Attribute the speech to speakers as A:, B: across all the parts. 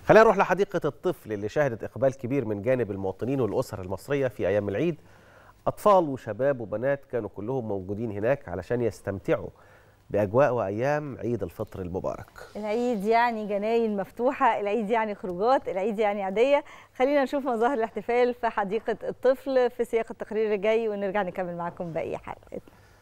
A: خلينا نروح لحديقة الطفل اللي شهدت إقبال كبير من جانب المواطنين والأسر المصرية في أيام العيد أطفال وشباب وبنات كانوا كلهم موجودين هناك علشان يستمتعوا بأجواء وأيام عيد الفطر المبارك
B: العيد يعني جناين مفتوحة العيد يعني خروجات العيد يعني عادية خلينا نشوف مظاهر الاحتفال في حديقة الطفل في سياق التقرير الجاي ونرجع نكمل معاكم باقي حلقتنا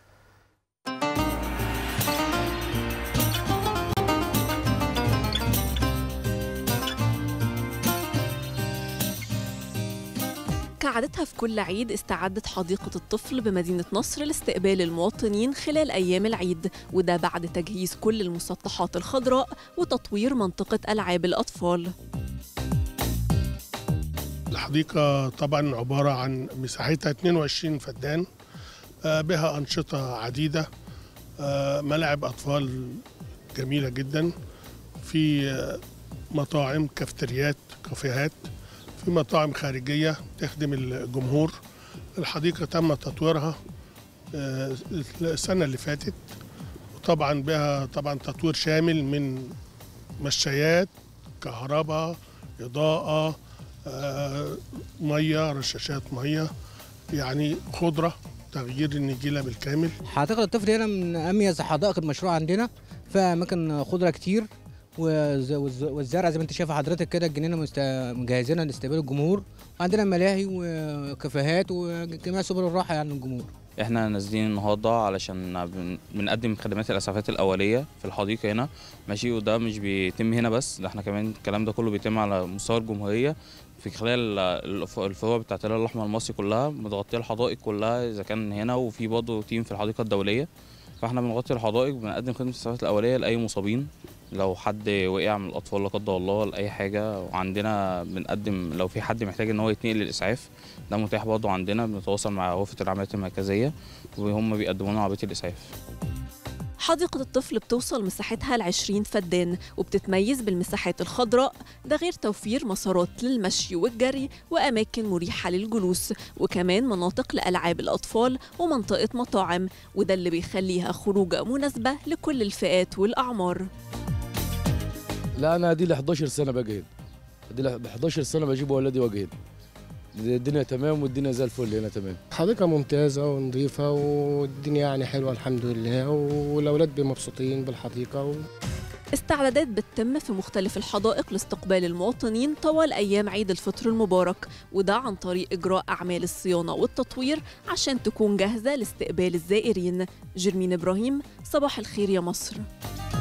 C: كعادتها في كل عيد استعدت حديقة الطفل بمدينة نصر لاستقبال المواطنين خلال أيام العيد وده بعد تجهيز كل المسطحات الخضراء وتطوير منطقة ألعاب الأطفال
D: الحديقة طبعا عبارة عن مساحتها 22 فدان آه، بها أنشطة عديدة آه، ملاعب أطفال جميلة جدا في آه، مطاعم كافتريات كافيهات في مطاعم خارجية تخدم الجمهور الحديقة تم تطويرها آه، السنة اللي فاتت وطبعا بها طبعا تطوير شامل من مشايات كهرباء إضاءة آه، مية رشاشات مية يعني خضرة تغيير النجيلة بالكامل
E: حديقة الطفل هنا من أميز حدائق المشروع عندنا فيها أماكن خضرة كتير والز- والز- والزرع زي ما أنت شايفة حضرتك كده الجنينة مست- مجهزينها لاستقبال الجمهور وعندنا ملاهي وكافيهات وجميع سبل الراحة يعني للجمهور
F: احنا نازلين النهارده علشان بن- بنقدم خدمات الاسعافات الاوليه في الحديقه هنا ماشي وده مش بيتم هنا بس ده احنا كمان الكلام ده كله بيتم على مستوى الجمهوريه في خلال الف- الفروع بتاعه الهلال الاحمر المصري كلها متغطيه الحدائق كلها اذا كان هنا وفي برضه تيم في الحديقه الدوليه فاحنا بنغطي الحدائق بنقدم خدمه الاسعافات الاوليه لاي مصابين لو حد وقع من الاطفال لا قدر الله لاي حاجه وعندنا بنقدم لو في حد محتاج ان هو يتنقل للاسعاف ده متاح برضه عندنا بنتواصل مع غرفه العمليات المركزيه وهم بيقدموا لنا عربيه الاسعاف
C: حديقة الطفل بتوصل مساحتها ل 20 فدان وبتتميز بالمساحات الخضراء ده غير توفير مسارات للمشي والجري وأماكن مريحة للجلوس وكمان مناطق لألعاب الأطفال ومنطقة مطاعم وده اللي بيخليها خروجة مناسبة لكل الفئات والأعمار
G: لا انا دي ل 11 سنه باجي هنا دي ل 11 سنه بجيب ولادي واجي هنا الدنيا تمام والدنيا زي الفل هنا تمام
H: حديقة ممتازة ونظيفة والدنيا يعني حلوة الحمد لله والأولاد مبسوطين بالحديقة و...
C: استعدادات بتتم في مختلف الحدائق لاستقبال المواطنين طوال أيام عيد الفطر المبارك وده عن طريق إجراء أعمال الصيانة والتطوير عشان تكون جاهزة لاستقبال الزائرين جرمين إبراهيم صباح الخير يا مصر